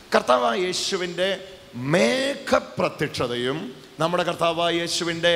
കർത്താവായ യേശുവിൻ്റെ മേഘപ്രത്യക്ഷതയും നമ്മുടെ കർത്താവായ യേശുവിൻ്റെ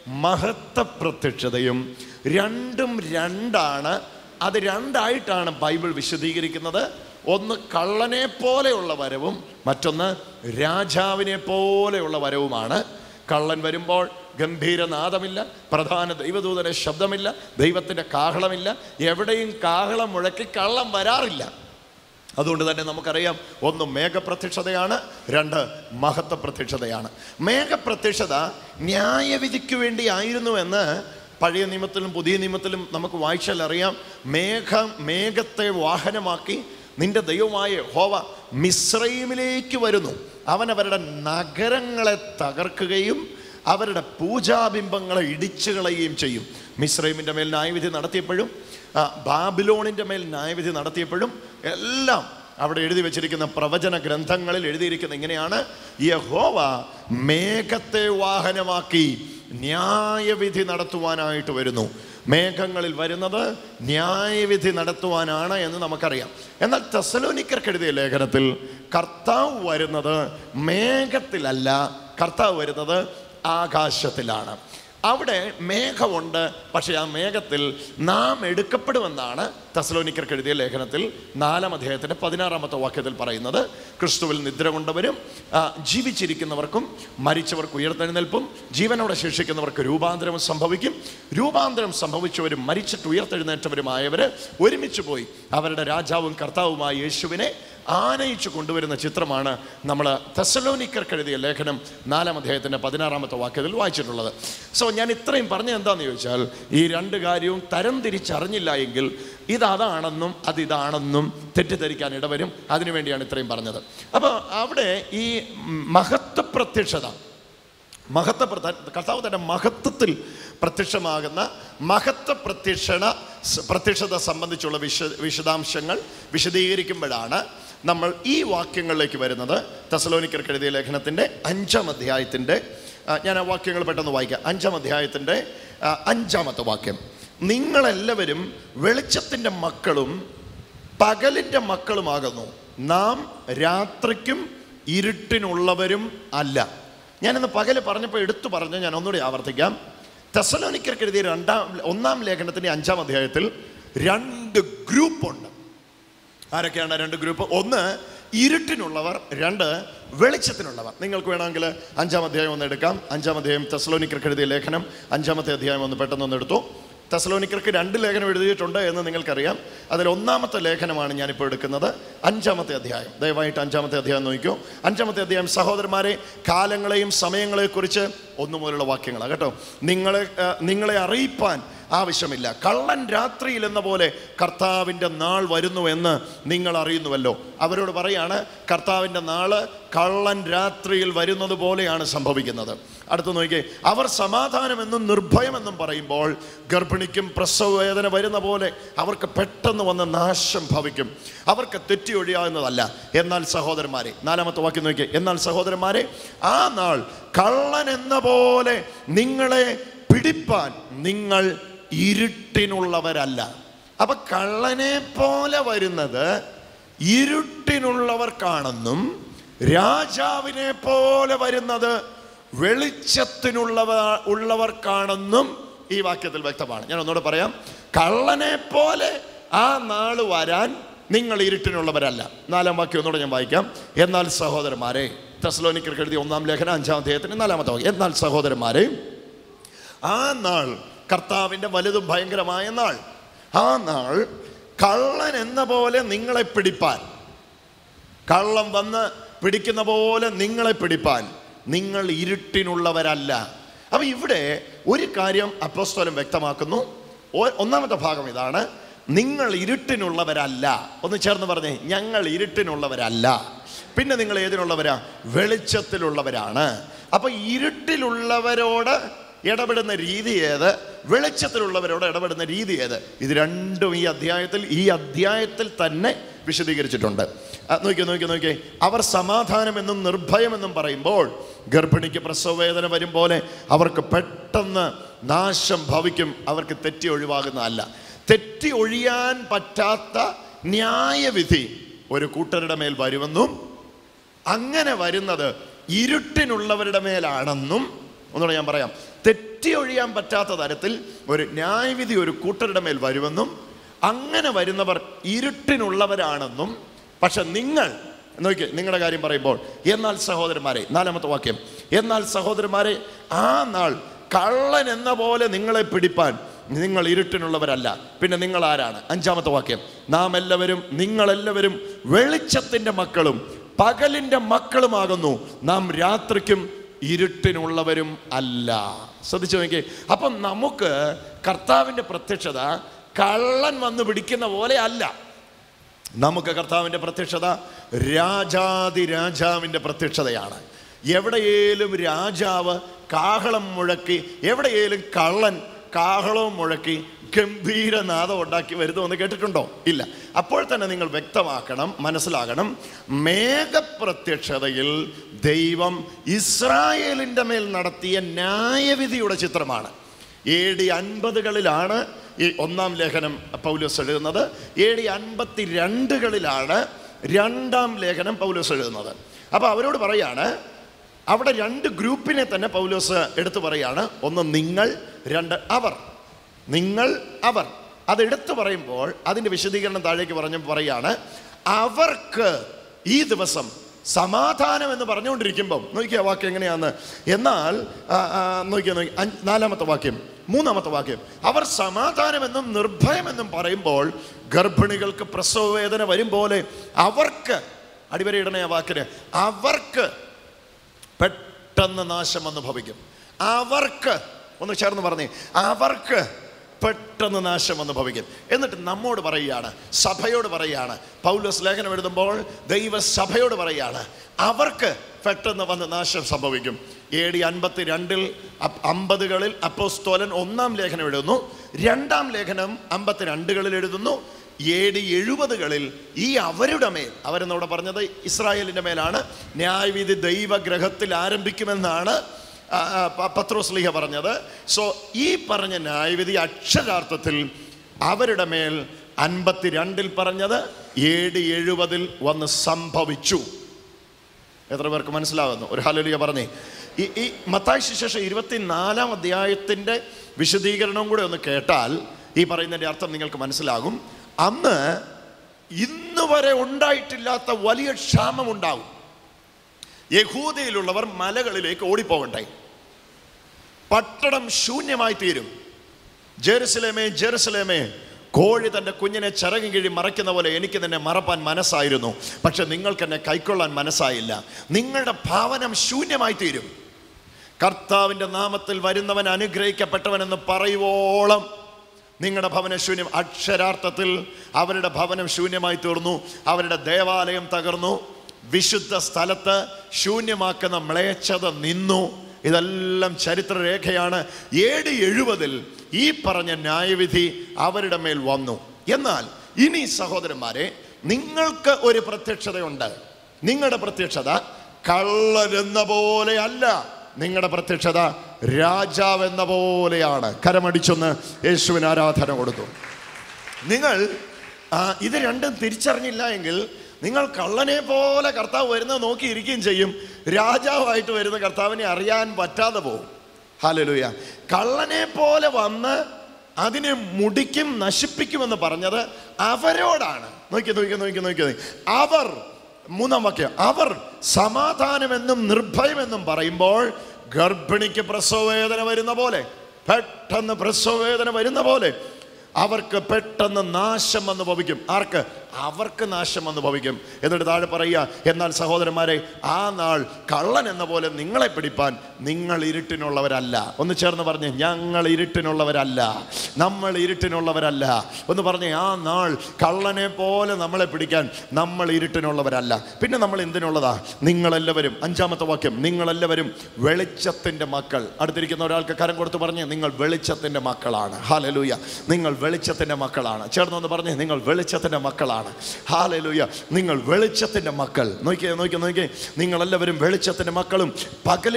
മഹത്വ പ്രത്യക്ഷതയും രണ്ടും രണ്ടാണ് അത് രണ്ടായിട്ടാണ് ബൈബിൾ വിശദീകരിക്കുന്നത് ഒന്ന് കള്ളനെ പോലെയുള്ള വരവും മറ്റൊന്ന് രാജാവിനെ പോലെയുള്ള വരവുമാണ് കള്ളൻ വരുമ്പോൾ ഗംഭീരനാദമില്ല പ്രധാന ദൈവദൂതന്റെ ശബ്ദമില്ല ദൈവത്തിൻ്റെ കാഹളമില്ല എവിടെയും കാഹളം മുഴക്കി കള്ളം വരാറില്ല അതുകൊണ്ട് തന്നെ നമുക്കറിയാം ഒന്ന് മേഘപ്രത്യക്ഷതയാണ് രണ്ട് മഹത്വ പ്രത്യക്ഷതയാണ് മേഘപ്രത്യക്ഷത ന്യായവിധിക്ക് വേണ്ടി ആയിരുന്നു എന്ന് പഴയ നിയമത്തിലും പുതിയ നിയമത്തിലും നമുക്ക് വായിച്ചാൽ അറിയാം മേഘം മേഘത്തെ വാഹനമാക്കി നിന്റെ ദൈവമായ ഹോവ മിശ്രൈമിലേക്ക് വരുന്നു അവൻ അവരുടെ നഗരങ്ങളെ തകർക്കുകയും അവരുടെ പൂജാബിംബങ്ങളെ ഇടിച്ചു കളയുകയും ചെയ്യും മിശ്രൈമിൻ്റെ മേൽ ന്യായവിധി നടത്തിയപ്പോഴും ആ, ബാബിലോണിൻ്റെ മേൽ ന്യായവിധി നടത്തിയപ്പോഴും എല്ലാം അവിടെ എഴുതി വെച്ചിരിക്കുന്ന പ്രവചന ഗ്രന്ഥങ്ങളിൽ എഴുതിയിരിക്കുന്ന ഇങ്ങനെയാണ് യഹോവ മേഘത്തെ വാഹനമാക്കി ന്യായവിധി നടത്തുവാനായിട്ട് വരുന്നു മേഘങ്ങളിൽ വരുന്നത് ന്യായവിധി നടത്തുവാനാണ് എന്ന് നമുക്കറിയാം എന്നാൽ തെസലോനിക്കർക്ക് എഴുതിയ ലേഖനത്തിൽ കർത്താവ് വരുന്നത് മേഘത്തിലല്ല കർത്താവ് വരുന്നത് ആകാശത്തിലാണ് അവിടെ മേഘമുണ്ട് പക്ഷേ ആ മേഘത്തിൽ നാം എടുക്കപ്പെടുമെന്നാണ് തെസലോനിക്കർക്ക് എഴുതിയ ലേഖനത്തിൽ നാലാം അധ്യായത്തിൻ്റെ പതിനാറാമത്തെ വാക്യത്തിൽ പറയുന്നത് ക്രിസ്തുവിൽ നിദ്ര കൊണ്ടവരും ആ, ജീവിച്ചിരിക്കുന്നവർക്കും മരിച്ചവർക്ക് ഉയർത്തെഴുന്നേൽപ്പും ജീവനോടെ ശേഷിക്കുന്നവർക്ക് രൂപാന്തരവും സംഭവിക്കും രൂപാന്തരം സംഭവിച്ചവരും മരിച്ചിട്ട് ഉയർത്തെഴുന്നേറ്റവരുമായവർ ഒരുമിച്ച് പോയി അവരുടെ രാജാവും കർത്താവുമായ യേശുവിനെ ആനയിച്ചു കൊണ്ടുവരുന്ന ചിത്രമാണ് നമ്മൾ തെസലോനിക്കർക്ക് എഴുതിയ ലേഖനം നാലാം അധ്യായത്തിൻ്റെ പതിനാറാമത്തെ വാക്യത്തിൽ വായിച്ചിട്ടുള്ളത് സോ ഞാൻ ഇത്രയും പറഞ്ഞത് എന്താണെന്ന് ചോദിച്ചാൽ ഈ രണ്ട് കാര്യവും തരം തിരിച്ചറിഞ്ഞില്ല എങ്കിൽ ഇത് അതാണെന്നും അത് ഇതാണെന്നും തെറ്റിദ്ധരിക്കാൻ ഇടവരും അതിനുവേണ്ടിയാണ് ഇത്രയും പറഞ്ഞത് അപ്പോൾ അവിടെ ഈ മഹത്വ പ്രത്യക്ഷത മഹത്വ പ്രധ- കർത്താവ് തൻ്റെ മഹത്വത്തിൽ പ്രത്യക്ഷമാകുന്ന മഹത്വ പ്രത്യക്ഷണ പ്രത്യക്ഷത സംബന്ധിച്ചുള്ള വിശ വിശദാംശങ്ങൾ വിശദീകരിക്കുമ്പോഴാണ് നമ്മൾ ഈ വാക്യങ്ങളിലേക്ക് വരുന്നത് തെസലോനിക്കർക്ക് എഴുതിയ ലേഖനത്തിൻ്റെ അഞ്ചാം അധ്യായത്തിൻ്റെ ആ, ഞാൻ ആ വാക്യങ്ങൾ പെട്ടെന്ന് വായിക്കാം അഞ്ചാം അധ്യായത്തിൻ്റെ ആ, അഞ്ചാമത്തെ വാക്യം നിങ്ങളെല്ലാവരും വെളിച്ചത്തിൻ്റെ മക്കളും പകലിൻ്റെ മക്കളുമാകുന്നു നാം രാത്രിക്കും ഇരുട്ടിനുള്ളവരും അല്ല ഞാനിന്ന് പകല് പറഞ്ഞപ്പോൾ എടുത്തു പറഞ്ഞ് ഞാൻ ഒന്നുകൂടി ആവർത്തിക്കാം തെസലോനിക്കർക്ക് എഴുതിയ രണ്ടാം ഒന്നാം ലേഖനത്തിൻ്റെ അഞ്ചാം അധ്യായത്തിൽ രണ്ട് ഗ്രൂപ്പുണ്ട് ആരൊക്കെയാണ് ആ രണ്ട് ഗ്രൂപ്പ് ഒന്ന് ഇരുട്ടിനുള്ളവർ രണ്ട് വെളിച്ചത്തിനുള്ളവർ നിങ്ങൾക്ക് വേണമെങ്കിൽ അഞ്ചാം അധ്യായം ഒന്ന് എടുക്കാം അഞ്ചാം അധ്യായം തെസലോനിക്കർക്ക് എഴുതിയ ലേഖനം അഞ്ചാമത്തെ അധ്യായം ഒന്ന് പെട്ടെന്ന് ഒന്ന് എടുത്തു തെസലോനിക്കർക്ക് രണ്ട് ലേഖനം എഴുതിയിട്ടുണ്ട് എന്ന് നിങ്ങൾക്കറിയാം അതിൽ ഒന്നാമത്തെ ലേഖനമാണ് ഞാനിപ്പോൾ എടുക്കുന്നത് അഞ്ചാമത്തെ അധ്യായം ദയവായിട്ട് അഞ്ചാമത്തെ അധ്യായം നോക്കിക്കോ അഞ്ചാമത്തെ അധ്യായം സഹോദരന്മാരെ കാലങ്ങളെയും സമയങ്ങളെക്കുറിച്ച് ഒന്നു മുതലുള്ള വാക്യങ്ങളാണ് കേട്ടോ നിങ്ങളെ ആ, നിങ്ങളെ അറിയിപ്പാൻ ആവശ്യമില്ല കള്ളൻ രാത്രിയിൽ എന്ന പോലെ കർത്താവിൻ്റെ നാൾ വരുന്നു എന്ന് നിങ്ങൾ അറിയുന്നുവല്ലോ അവരോട് പറയാണ് കർത്താവിൻ്റെ നാള് കള്ളൻ രാത്രിയിൽ വരുന്നത് പോലെയാണ് സംഭവിക്കുന്നത് അടുത്ത് നോക്കിയേ അവർ സമാധാനമെന്നും നിർഭയമെന്നും പറയുമ്പോൾ ഗർഭിണിക്കും പ്രസവവേദന വരുന്ന പോലെ അവർക്ക് പെട്ടെന്ന് വന്ന് നാശം ഭവിക്കും അവർക്ക് തെറ്റി ഒഴിയാവുന്നതല്ല എന്നാൽ സഹോദരന്മാരെ നാലാമത്തെ വാക്യം നോക്കിയേ എന്നാൽ സഹോദരന്മാരെ ആ നാൾ കള്ളൻ എന്ന പോലെ നിങ്ങളെ പിടിപ്പാൻ നിങ്ങൾ ഇരുട്ടിനുള്ളവരല്ല അപ്പൊ കള്ളനെ പോലെ വരുന്നത് ഇരുട്ടിനുള്ളവർക്കാണെന്നും രാജാവിനെ പോലെ വരുന്നത് വെളിച്ചത്തിനുള്ളവ ഉള്ളവർക്കാണെന്നും ഈ വാക്യത്തിൽ വ്യക്തമാണ് ഞാൻ ഒന്നുകൂടെ പറയാം കള്ളനെ പോലെ ആ നാള് വരാൻ നിങ്ങൾ ഇരുട്ടിനുള്ളവരല്ല നാലാം വാക്യം ഒന്നുകൂടെ ഞാൻ വായിക്കാം എന്നാൽ സഹോദരന്മാരെ തെസ്ലോനിക്കർക്ക് എഴുതിയ ഒന്നാം ലേഖനം അഞ്ചാം അധ്യായത്തിന് നാലാമത്തെ വാക്യം എന്നാൽ സഹോദരന്മാരെ ആ നാൾ കർത്താവിൻ്റെ വലുതും ഭയങ്കരമായ നാൾ ആ നാൾ കള്ളൻ എന്ന പോലെ നിങ്ങളെ പിടിപ്പാൻ കള്ളം വന്ന് പിടിക്കുന്ന പോലെ നിങ്ങളെ പിടിപ്പാൻ നിങ്ങൾ ഇരുട്ടിനുള്ളവരല്ല അപ്പൊ ഇവിടെ ഒരു കാര്യം അപ്പോസ്തലം വ്യക്തമാക്കുന്നു ഒ- ഒന്നാമത്തെ ഭാഗം ഇതാണ് നിങ്ങൾ ഇരുട്ടിനുള്ളവരല്ല ഒന്ന് ചേർന്ന് പറഞ്ഞേ ഞങ്ങൾ ഇരുട്ടിനുള്ളവരല്ല പിന്നെ നിങ്ങൾ ഏതിനുള്ളവരാ വെളിച്ചത്തിലുള്ളവരാണ് അപ്പൊ ഇരുട്ടിലുള്ളവരോട് ഇടപെടുന്ന രീതി ഏത് വെളിച്ചത്തിലുള്ളവരോട് ഇടപെടുന്ന രീതി ഏത് ഇത് രണ്ടും ഈ അധ്യായത്തിൽ ഈ അധ്യായത്തിൽ തന്നെ വിശദീകരിച്ചിട്ടുണ്ട് ആ, നോക്കിയേ നോക്കിയേ നോക്കിയേ അവർ സമാധാനമെന്നും നിർഭയമെന്നും പറയുമ്പോൾ ഗർഭിണിക്ക് പ്രസവവേദന വരും പോലെ അവർക്ക് പെട്ടെന്ന് നാശം ഭവിക്കും അവർക്ക് തെറ്റി ഒഴിവാകുന്നതല്ല തെറ്റി ഒഴിയാൻ പറ്റാത്ത ന്യായവിധി ഒരു കൂട്ടരുടെ മേൽ വരുമെന്നും അങ്ങനെ വരുന്നത് ഇരുട്ടിനുള്ളവരുടെ മേലാണെന്നും ഒന്നുകൂടെ ഞാൻ പറയാം തെറ്റി ഒഴിയാൻ പറ്റാത്ത തരത്തിൽ ഒരു ന്യായവിധി ഒരു കൂട്ടരുടെ മേൽ വരുമെന്നും അങ്ങനെ വരുന്നവർ ഇരുട്ടിനുള്ളവരാണെന്നും പക്ഷെ നിങ്ങൾ നോക്കി നിങ്ങളുടെ കാര്യം പറയുമ്പോൾ എന്നാൽ സഹോദരന്മാരെ നാലാമത്തെ വാക്യം എന്നാൽ സഹോദരന്മാരെ ആ നാൾ കള്ളൻ എന്ന പോലെ നിങ്ങളെ പിടിപ്പാൻ നിങ്ങൾ ഇരുട്ടിനുള്ളവരല്ല പിന്നെ നിങ്ങൾ ആരാണ് അഞ്ചാമത്തെ വാക്യം നാം എല്ലാവരും നിങ്ങളെല്ലാവരും വെളിച്ചത്തിന്റെ മക്കളും പകലിന്റെ മക്കളുമാകുന്നു നാം രാത്രിക്കും ഇരുട്ടിനുള്ളവരും അല്ല ശ്രദ്ധിച്ചു നോക്കി അപ്പം നമുക്ക് കർത്താവിന്റെ പ്രത്യക്ഷത കള്ളൻ വന്ന് പിടിക്കുന്ന പോലെ അല്ല നമുക്ക് കർത്താവിൻ്റെ പ്രത്യക്ഷത രാജാതി രാജാവിൻ്റെ പ്രത്യക്ഷതയാണ് എവിടെയേലും രാജാവ് കാഹളം മുഴക്കി എവിടെയേലും കള്ളൻ കാഹളവും മുഴക്കി ഗംഭീരനാദം ഉണ്ടാക്കി വരുന്നുവെന്ന് കേട്ടിട്ടുണ്ടോ ഇല്ല അപ്പോൾ തന്നെ നിങ്ങൾ വ്യക്തമാക്കണം മനസ്സിലാകണം മേഘപ്രത്യക്ഷതയിൽ ദൈവം ഇസ്രായേലിൻ്റെ മേൽ നടത്തിയ ന്യായവിധിയുടെ ചിത്രമാണ് എ ഡി അൻപതുകളിലാണ് ഈ ഒന്നാം ലേഖനം പൗലോസ് എഴുതുന്നത് എ ഡി അൻപത്തി രണ്ടുകളിലാണ് രണ്ടാം ലേഖനം പൗലോസ് എഴുതുന്നത് അപ്പോൾ അവരോട് പറയാണ് അവിടെ രണ്ട് ഗ്രൂപ്പിനെ തന്നെ പൗലോസ് എടുത്തു പറയാണ് ഒന്ന് നിങ്ങൾ രണ്ട് അവർ നിങ്ങൾ അവർ അത് എടുത്തു പറയുമ്പോൾ അതിൻ്റെ വിശദീകരണം താഴേക്ക് പറഞ്ഞു പറയാണ് അവർക്ക് ഈ ദിവസം സമാധാനം എന്ന് പറഞ്ഞുകൊണ്ടിരിക്കുമ്പം നോക്കിയ വാക്യം എങ്ങനെയാന്ന് എന്നാൽ ആ, ആ, നോക്കിയ നോക്കി അഞ്ച്- നാലാമത്തെ വാക്യം മൂന്നാമത്തെ വാക്യം അവർ സമാധാനമെന്നും നിർഭയമെന്നും പറയുമ്പോൾ ഗർഭിണികൾക്ക് പ്രസവ വേദന വരും പോലെ അവർക്ക് അടിവരയിടണേ ആ വാക്കിന് അവർക്ക് പെട്ടെന്ന് നാശം വന്ന് ഭവിക്കും അവർക്ക് ഒന്ന് ചേർന്ന് പറഞ്ഞേ അവർക്ക് പെട്ടെന്ന് നാശം വന്ന് ഭവിക്കും എന്നിട്ട് നമ്മോട് പറയുകയാണ് സഭയോട് പറയുകയാണ് പൗലോസ് ലേഖനം എഴുതുമ്പോൾ ദൈവസഭയോട് പറയുകയാണ് അവർക്ക് പെട്ടെന്ന് വന്ന് നാശം സംഭവിക്കും എ ഡി അൻപത്തി രണ്ടിൽ അമ്പതുകളിൽ അപ്പോസ്തോലൻ ഒന്നാം ലേഖനം എഴുതുന്നു രണ്ടാം ലേഖനം അമ്പത്തിരണ്ടുകളിൽ എഴുതുന്നു എ ഡി എഴുപതുകളിൽ ഈ അവരുടെ മേൽ അവരെന്നവിടെ പറഞ്ഞത് ഇസ്രായേലിൻ്റെ മേലാണ് ന്യായവിധി ദൈവഗ്രഹത്തിൽ ആരംഭിക്കുമെന്നാണ് ആ, ആ, പ- പത്രോസ് ലീഹ പറഞ്ഞത് സോ ഈ പറഞ്ഞ ന്യായവിധി അക്ഷരാർത്ഥത്തിൽ അവരുടെ മേൽ അൻപത്തിരണ്ടിൽ പറഞ്ഞത് എ ഡി എഴുപതിൽ വന്ന് സംഭവിച്ചു എത്ര പേർക്ക് മനസ്സിലാകുന്നു ഒരു ഹലലിയ പറഞ്ഞേ ഈ ഈ മത്തായ ശേഷം ഇരുപത്തിനാലാം അധ്യായത്തിൻ്റെ വിശദീകരണവും കൂടെ ഒന്ന് കേട്ടാൽ ഈ പറയുന്നതിൻ്റെ അർത്ഥം നിങ്ങൾക്ക് മനസ്സിലാകും അന്ന് ഇന്ന് വരെ ഉണ്ടായിട്ടില്ലാത്ത വലിയ ക്ഷാമം ഉണ്ടാവും യഹൂദയിലുള്ളവർ മലകളിലേക്ക് ഓടിപ്പോകണ്ടേ പട്ടണം ശൂന്യമായി തീരും ജെറുസലേമേ ജെറുസലേമേ കോഴി തൻ്റെ കുഞ്ഞിനെ ചിറകും കിഴി മറയ്ക്കുന്ന പോലെ എനിക്ക് തന്നെ മറപ്പാൻ മനസ്സായിരുന്നു പക്ഷെ നിങ്ങൾക്ക് എന്നെ കൈക്കൊള്ളാൻ മനസ്സായില്ല നിങ്ങളുടെ ഭാവനം ശൂന്യമായി തീരും കർത്താവിൻ്റെ നാമത്തിൽ വരുന്നവൻ അനുഗ്രഹിക്കപ്പെട്ടവനെന്ന് പറയുവോളം നിങ്ങളുടെ ഭവനം ശൂന്യം അക്ഷരാർത്ഥത്തിൽ അവരുടെ ഭവനം ശൂന്യമായി തീർന്നു അവരുടെ ദേവാലയം തകർന്നു വിശുദ്ധ സ്ഥലത്ത് ശൂന്യമാക്കുന്ന മ്ലേച്ഛത നിന്നു ഇതെല്ലാം ചരിത്രരേഖയാണ് ഏഴ് എഴുപതിൽ ഈ പറഞ്ഞ ന്യായവിധി അവരുടെ മേൽ വന്നു എന്നാൽ ഇനി സഹോദരന്മാരെ നിങ്ങൾക്ക് ഒരു പ്രത്യക്ഷതയുണ്ട് നിങ്ങളുടെ പ്രത്യക്ഷത കള്ളരെന്ന പോലെ അല്ല നിങ്ങളുടെ പ്രത്യക്ഷത രാജാവെന്ന പോലെയാണ് കരമടിച്ചൊന്ന് യേശുവിന് ആരാധന കൊടുത്തു നിങ്ങൾ ആ, ഇത് രണ്ടും തിരിച്ചറിഞ്ഞില്ല എങ്കിൽ നിങ്ങൾ കള്ളനെ പോലെ കർത്താവ് വരുന്നത് നോക്കിയിരിക്കുകയും ചെയ്യും രാജാവായിട്ട് വരുന്ന കർത്താവിനെ അറിയാൻ പറ്റാതെ പോകും ഹാലലുയ കള്ളനെ പോലെ വന്ന് അതിനെ മുടിക്കും നശിപ്പിക്കുമെന്ന് പറഞ്ഞത് അവരോടാണ് നോക്കി നോക്കി നോക്കി നോക്കി അവർ മൂന്നാം വാക്യം അവർ സമാധാനമെന്നും നിർഭയമെന്നും പറയുമ്പോൾ ഗർഭിണിക്ക് പ്രസവവേദന വരുന്ന പോലെ പെട്ടെന്ന് പ്രസവവേദന വരുന്ന പോലെ അവർക്ക് പെട്ടെന്ന് നാശം വന്ന് ഭവിക്കും ആർക്ക് അവർക്ക് നാശം വന്ന് ഭവിക്കും എന്നിട്ട് താഴെ പറയുക എന്നാൽ സഹോദരന്മാരെ ആ നാൾ കള്ളൻ എന്ന പോലെ നിങ്ങളെ പിടിപ്പാൻ നിങ്ങൾ ഇരുട്ടിനുള്ളവരല്ല ഒന്ന് ചേർന്ന് പറഞ്ഞ് ഞങ്ങൾ ഇരുട്ടിനുള്ളവരല്ല നമ്മൾ ഇരുട്ടിനുള്ളവരല്ല ഒന്ന് പറഞ്ഞേ ആ നാൾ കള്ളനെ പോലെ നമ്മളെ പിടിക്കാൻ നമ്മൾ ഇരുട്ടിനുള്ളവരല്ല പിന്നെ നമ്മൾ എന്തിനുള്ളതാ നിങ്ങളെല്ലാവരും അഞ്ചാമത്തെ വാക്യം നിങ്ങളെല്ലാവരും വെളിച്ചത്തിൻ്റെ മക്കൾ അടുത്തിരിക്കുന്ന ഒരാൾക്ക് കരം കൊടുത്ത് പറഞ്ഞ് നിങ്ങൾ വെളിച്ചത്തിൻ്റെ മക്കളാണ് ഹാലലൂയ നിങ്ങൾ വെളിച്ചത്തിൻ്റെ മക്കളാണ് ചേർന്നൊന്ന് പറഞ്ഞ് നിങ്ങൾ വെളിച്ചത്തിൻ്റെ മക്കളാണ് ഹാലലൂയ നിങ്ങൾ വെളിച്ചത്തിൻ്റെ മക്കൾ നോക്കിയേ നോക്കിയേ നോക്കിയേ നിങ്ങളെല്ലാവരും വെളിച്ചത്തിൻ്റെ മക്കളും പകലിൻ്റെ മക്കളുമായി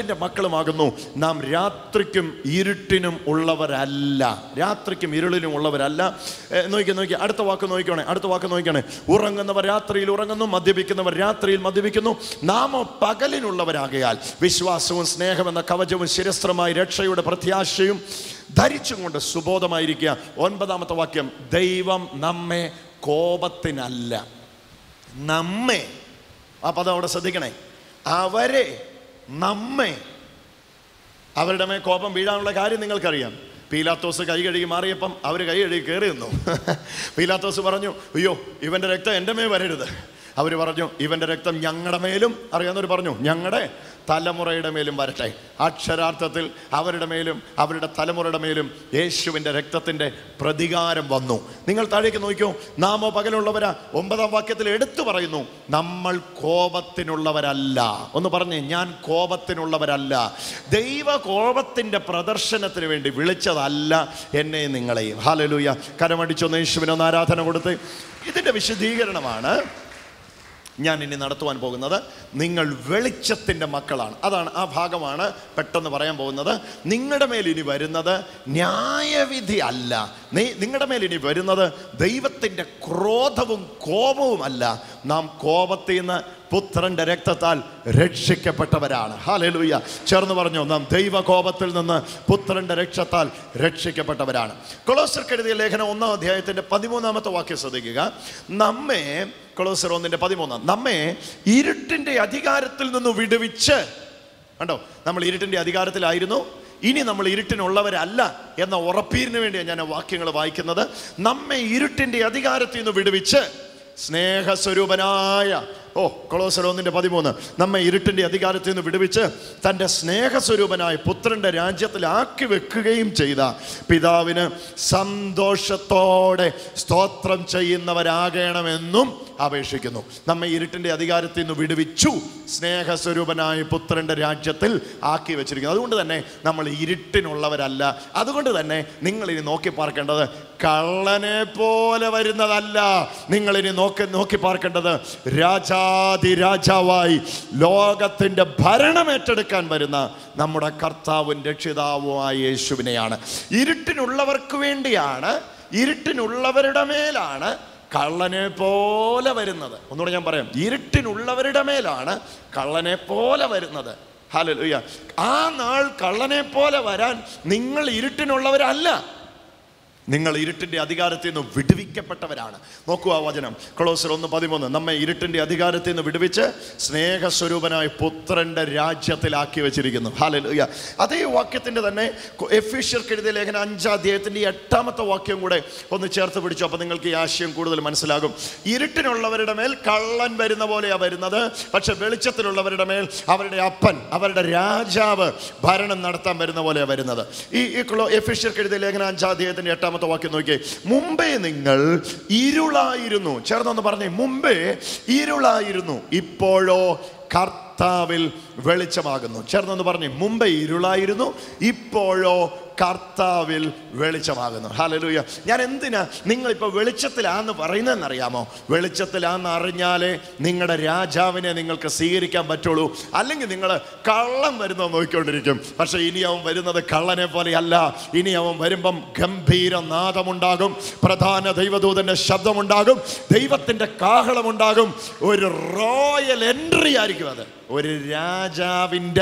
വ്യക്തമാകുന്നു നാം രാത്രിക്കും ഇരുട്ടിനും ഉള്ളവരല്ല രാത്രിക്കും ഇരുളിനും ഉള്ളവരല്ല ഏ, നോക്കിക്കേ നോക്കി അടുത്ത വാക്ക് നോക്കിക്കോണേ അടുത്ത വാക്ക് നോക്കിക്കോണേ ഉറങ്ങുന്നവർ രാത്രിയിൽ ഉറങ്ങുന്നു മദ്യപിക്കുന്നവർ രാത്രിയിൽ മദ്യപിക്കുന്നു നാമോ പകലിനുള്ളവരാകയാൽ വിശ്വാസവും സ്നേഹമെന്ന കവചവും ശിരസ്ത്രമായി രക്ഷയുടെ പ്രത്യാശയും ധരിച്ചും കൊണ്ട് സുബോധമായിരിക്കുക ഒൻപതാമത്തെ വാക്യം ദൈവം നമ്മെ കോപത്തിനല്ല നമ്മെ ആ പദം അവിടെ ശ്രദ്ധിക്കണേ അവരെ നമ്മെ അവരുടെ മേൽ കോപം വീഴാനുള്ള കാര്യം നിങ്ങൾക്കറിയാം പീലാത്തോസ് കൈ കഴുകി മാറിയപ്പം അവർ കൈ കഴുകി കയറി നിന്നു പീലാത്തോസ് പറഞ്ഞു അയ്യോ ഇവൻ്റെ രക്തം എൻ്റെ മേൽ വരരുത് അവർ പറഞ്ഞു ഇവൻ്റെ രക്തം ഞങ്ങളുടെ മേലും അറിയാവുന്നവർ പറഞ്ഞു ഞങ്ങളുടെ തലമുറയുടെ മേലും വരട്ടെ അക്ഷരാർത്ഥത്തിൽ അവരുടെ മേലും അവരുടെ തലമുറയുടെ മേലും യേശുവിൻ്റെ രക്തത്തിൻ്റെ പ്രതികാരം വന്നു നിങ്ങൾ താഴേക്ക് നോക്കിയോ നാമോ പകലുള്ളവരാ ഒമ്പതാം വാക്യത്തിൽ എടുത്തു പറയുന്നു നമ്മൾ കോപത്തിനുള്ളവരല്ല ഒന്ന് പറഞ്ഞേ ഞാൻ കോപത്തിനുള്ളവരല്ല ദൈവ കോപത്തിൻ്റെ പ്രദർശനത്തിന് വേണ്ടി വിളിച്ചതല്ല എന്നെ നിങ്ങളെയും ഹാലലൂയ കരമടിച്ചൊന്ന് യേശുവിനൊന്ന് ആരാധന കൊടുത്ത് ഇതിൻ്റെ വിശദീകരണമാണ് ഞാൻ ഇനി നടത്തുവാൻ പോകുന്നത് നിങ്ങൾ വെളിച്ചത്തിൻ്റെ മക്കളാണ് അതാണ് ആ ഭാഗമാണ് പെട്ടെന്ന് പറയാൻ പോകുന്നത് നിങ്ങളുടെ മേൽ ഇനി വരുന്നത് ന്യായവിധി അല്ല നീ നിങ്ങളുടെ മേൽ ഇനി വരുന്നത് ദൈവത്തിൻ്റെ ക്രോധവും കോപവുമല്ല നാം കോപത്തിൽ നിന്ന് പുത്രന്റെ രക്തത്താൽ രക്ഷിക്കപ്പെട്ടവരാണ് ഹാലലൂയ ചേർന്ന് പറഞ്ഞു നാം ദൈവകോപത്തിൽ നിന്ന് പുത്രന്റെ രക്ഷത്താൽ രക്ഷിക്കപ്പെട്ടവരാണ് കൊളോസർക്ക് എഴുതിയ ലേഖനം ഒന്നാം അധ്യായത്തിന്റെ പതിമൂന്നാമത്തെ വാക്യം ശ്രദ്ധിക്കുക നമ്മെ കൊളോസർ ഒന്നിന്റെ പതിമൂന്നാം നമ്മെ ഇരുട്ടിന്റെ അധികാരത്തിൽ നിന്ന് വിടുവിച്ച് കണ്ടോ നമ്മൾ ഇരുട്ടിന്റെ അധികാരത്തിലായിരുന്നു ഇനി നമ്മൾ ഇരുട്ടിനുള്ളവരല്ല എന്ന ഉറപ്പീരിന് വേണ്ടിയാണ് ഞാൻ ആ വാക്യങ്ങൾ വായിക്കുന്നത് നമ്മെ ഇരുട്ടിന്റെ അധികാരത്തിൽ നിന്ന് വിടുവിച്ച് സ്നേഹസ്വരൂപനായ ഓ കൊളോസർ ഒന്നിന്റെ പതിമൂന്ന് നമ്മെ ഇരുട്ടിന്റെ അധികാരത്തിൽ നിന്ന് വിടുവിച്ച് തൻ്റെ സ്നേഹസ്വരൂപനായ പുത്രന്റെ രാജ്യത്തിലാക്കി വെക്കുകയും ചെയ്ത പിതാവിന് സന്തോഷത്തോടെ സ്തോത്രം ചെയ്യുന്നവരാകണമെന്നും അപേക്ഷിക്കുന്നു നമ്മെ ഇരുട്ടിന്റെ അധികാരത്തിൽ നിന്ന് വിടുവിച്ചു സ്നേഹസ്വരൂപനായ പുത്രന്റെ രാജ്യത്തിൽ ആക്കി വെച്ചിരിക്കുന്നു അതുകൊണ്ട് തന്നെ നമ്മൾ ഇരുട്ടിനുള്ളവരല്ല അതുകൊണ്ട് തന്നെ നിങ്ങൾ ഇനി നോക്കി പാർക്കേണ്ടത് കള്ളനെ പോലെ വരുന്നതല്ല നിങ്ങൾ ഇനി നോക്കി നോക്കി പാർക്കേണ്ടത് രാജാതി രാജാവായി ലോകത്തിന്റെ ഭരണം ഏറ്റെടുക്കാൻ വരുന്ന നമ്മുടെ കർത്താവും രക്ഷിതാവുമായ യേശുവിനെയാണ് ഇരുട്ടിനുള്ളവർക്ക് വേണ്ടിയാണ് ഇരുട്ടിനുള്ളവരുടെ മേലാണ് കള്ളനെ പോലെ വരുന്നത് ഒന്നുകൂടെ ഞാൻ പറയാം ഇരുട്ടിനുള്ളവരുടെ മേലാണ് കള്ളനെ പോലെ വരുന്നത് ഹല്ലേലൂയ ആ നാൾ കള്ളനെ പോലെ വരാൻ നിങ്ങൾ ഇരുട്ടിനുള്ളവരല്ല നിങ്ങൾ ഇരുട്ടിന്റെ അധികാരത്തിൽ നിന്ന് വിടുവിക്കപ്പെട്ടവരാണ് നോക്കൂ ആ വചനം കൊളോസർ ഒന്ന് പതിമൂന്ന് നമ്മെ ഇരുട്ടിന്റെ അധികാരത്തിൽ നിന്ന് വിടുവിച്ച് സ്നേഹസ്വരൂപനായ പുത്രന്റെ രാജ്യത്തിലാക്കി വെച്ചിരിക്കുന്നു ഹാലലുയ അതേ വാക്യത്തിന്റെ തന്നെ എഫീഷ്യർക്ക് എഴുതിയ ലേഖന അഞ്ചാം അധ്യായത്തിന്റെ ഈ എട്ടാമത്തെ വാക്യം കൂടെ ഒന്ന് ചേർത്ത് പിടിച്ചു അപ്പൊ നിങ്ങൾക്ക് ഈ ആശയം കൂടുതൽ മനസ്സിലാകും ഇരുട്ടിനുള്ളവരുടെ മേൽ കള്ളൻ വരുന്ന പോലെയാ വരുന്നത് പക്ഷെ വെളിച്ചത്തിലുള്ളവരുടെ മേൽ അവരുടെ അപ്പൻ അവരുടെ രാജാവ് ഭരണം നടത്താൻ വരുന്ന പോലെയാ വരുന്നത് ഈ ഈ ക്ലോ എഫീഷ്യർക്ക് എഴുതിയ ലേഖന അഞ്ചാം അധ്യായത്തിന്റെ എട്ടാമത്തെ വാക്യം നോക്കിയേ മുമ്പേ നിങ്ങൾ ഇരുളായിരുന്നു ചേർന്നൊന്ന് പറഞ്ഞേ മുമ്പേ ഇരുളായിരുന്നു ഇപ്പോഴോ കർത്താവിൽ വെളിച്ചമാകുന്നു ചേർന്നൊന്ന് പറഞ്ഞേ മുമ്പേ ഇരുളായിരുന്നു ഇപ്പോഴോ കർത്താവിൽ വെളിച്ചമാകുന്നു ഹാലലൂയ ഞാൻ എന്തിനാ നിങ്ങളിപ്പോൾ വെളിച്ചത്തിലാന്ന് പറയുന്നതെന്നറിയാമോ വെളിച്ചത്തിലാന്ന് അറിഞ്ഞാലേ നിങ്ങളുടെ രാജാവിനെ നിങ്ങൾക്ക് സ്വീകരിക്കാൻ പറ്റുള്ളൂ അല്ലെങ്കിൽ നിങ്ങൾ കള്ളം വരുന്നത് നോക്കിക്കൊണ്ടിരിക്കും പക്ഷേ ഇനി അവൻ വരുന്നത് കള്ളനെ പോലെയല്ല ഇനി അവൻ വരുമ്പം ഗംഭീര നാദമുണ്ടാകും പ്രധാന ദൈവദൂതന്റെ ശബ്ദമുണ്ടാകും ദൈവത്തിന്റെ കാഹളമുണ്ടാകും ഒരു റോയൽ എൻട്രി ആയിരിക്കും അത് ഒരു രാജാവിൻ്റെ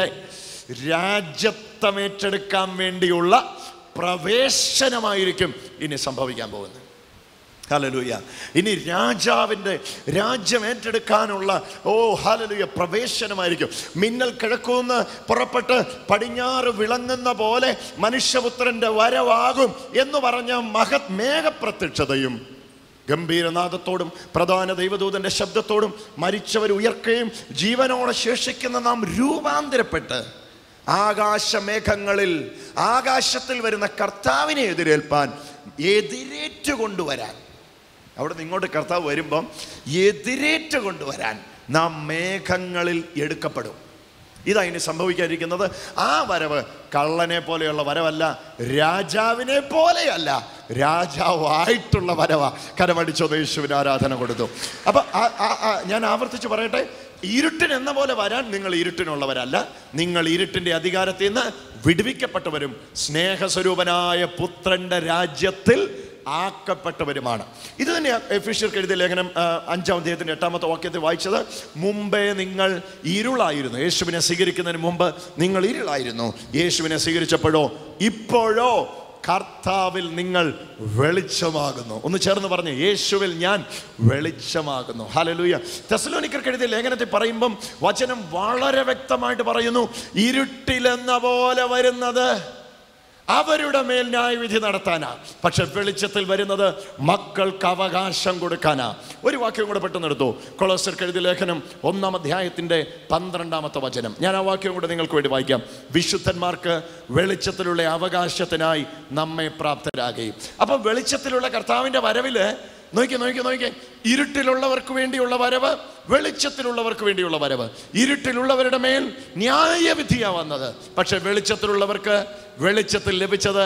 രാജ്യത്തമേറ്റെടുക്കാൻ വേണ്ടിയുള്ള പ്രവേശനമായിരിക്കും ഇനി സംഭവിക്കാൻ പോകുന്നത് ഹലലുയ ഇനി രാജാവിൻ്റെ രാജ്യം ഏറ്റെടുക്കാനുള്ള ഓ ഹലലുയ പ്രവേശനമായിരിക്കും മിന്നൽ കിഴക്കൂന്ന് പുറപ്പെട്ട് പടിഞ്ഞാറ് വിളങ്ങുന്ന പോലെ മനുഷ്യപുത്രൻ്റെ വരവാകും എന്ന് പറഞ്ഞ മഹത് മേഘപ്രത്യക്ഷതയും ഗംഭീരനാദത്തോടും പ്രധാന ദൈവദൂതന്റെ ശബ്ദത്തോടും മരിച്ചവർ ഉയർക്കുകയും ജീവനോടെ ശേഷിക്കുന്ന നാം രൂപാന്തരപ്പെട്ട് ആകാശമേഘങ്ങളിൽ ആകാശത്തിൽ വരുന്ന കർത്താവിനെ എതിരേൽപ്പാൻ എതിരേറ്റു കൊണ്ടുവരാൻ അവിടെ നിന്ന് ഇങ്ങോട്ട് കർത്താവ് വരുമ്പം എതിരേറ്റ് കൊണ്ടുവരാൻ നാം മേഘങ്ങളിൽ എടുക്കപ്പെടും ഇതാ ഇനി സംഭവിക്കാതിരിക്കുന്നത് ആ വരവ് കള്ളനെ പോലെയുള്ള വരവല്ല രാജാവിനെ പോലെയല്ല രാജാവായിട്ടുള്ള വരവ കരമടിച്ചോ യേശുവിന് ആരാധന കൊടുത്തു അപ്പൊ ആ- ആ- ആ- ഞാൻ ആവർത്തിച്ച് പറയട്ടെ ഇരുട്ടിന് എന്ന പോലെ വരാൻ നിങ്ങൾ ഇരുട്ടിനുള്ളവരല്ല നിങ്ങൾ ഇരുട്ടിന്റെ അധികാരത്തിൽ നിന്ന് വിടുവിക്കപ്പെട്ടവരും സ്നേഹസ്വരൂപനായ പുത്രന്റെ രാജ്യത്തിൽ ആക്കപ്പെട്ടവരുമാണ് ഇത് തന്നെ എഫിഷ്യർക്ക് എഴുതിയ ലേഖനം ആ, അഞ്ചാം അധ്യായത്തിന്റെ എട്ടാമത്തെ വാക്യത്തിൽ വായിച്ചത് മുമ്പേ നിങ്ങൾ ഇരുളായിരുന്നു യേശുവിനെ സ്വീകരിക്കുന്നതിന് മുമ്പ് നിങ്ങൾ ഇരുളായിരുന്നു യേശുവിനെ സ്വീകരിച്ചപ്പോഴോ ഇപ്പോഴോ കർത്താവിൽ നിങ്ങൾ വെളിച്ചമാകുന്നു ഒന്ന് ചേർന്ന് പറഞ്ഞു യേശുവിൽ ഞാൻ വെളിച്ചമാകുന്നു ഹലലൂയ തെസലോനിക്കർക്ക് എഴുതിയ ലേഖനത്തിൽ പറയുമ്പം വചനം വളരെ വ്യക്തമായിട്ട് പറയുന്നു ഇരുട്ടിലെന്ന പോലെ വരുന്നത് അവരുടെ മേൽ ന്യായവിധി നടത്താനാ പക്ഷെ വെളിച്ചത്തിൽ വരുന്നത് മക്കൾക്ക് അവകാശം കൊടുക്കാനാ ഒരു വാക്യം കൂടെ പെട്ടെന്ന് എടുത്തു കൊളോസർക്ക് എഴുതിയ ലേഖനം ഒന്നാം അധ്യായത്തിന്റെ പന്ത്രണ്ടാമത്തെ വചനം ഞാൻ ആ വാക്യം കൂടെ നിങ്ങൾക്ക് വേണ്ടി വായിക്കാം വിശുദ്ധന്മാർക്ക് വെളിച്ചത്തിലുള്ള അവകാശത്തിനായി നമ്മെ പ്രാപ്തരാകുകയും അപ്പൊ വെളിച്ചത്തിലുള്ള കർത്താവിന്റെ വരവില് നോക്കി നോക്കി നോക്കി ഇരുട്ടിലുള്ളവർക്ക് വേണ്ടിയുള്ള വരവ് വെളിച്ചത്തിലുള്ളവർക്ക് വേണ്ടിയുള്ള വരവ് ഇരുട്ടിലുള്ളവരുടെ മേൽ ന്യായവിധിയാ വന്നത് പക്ഷെ വെളിച്ചത്തിലുള്ളവർക്ക് വെളിച്ചത്തിൽ ലഭിച്ചത്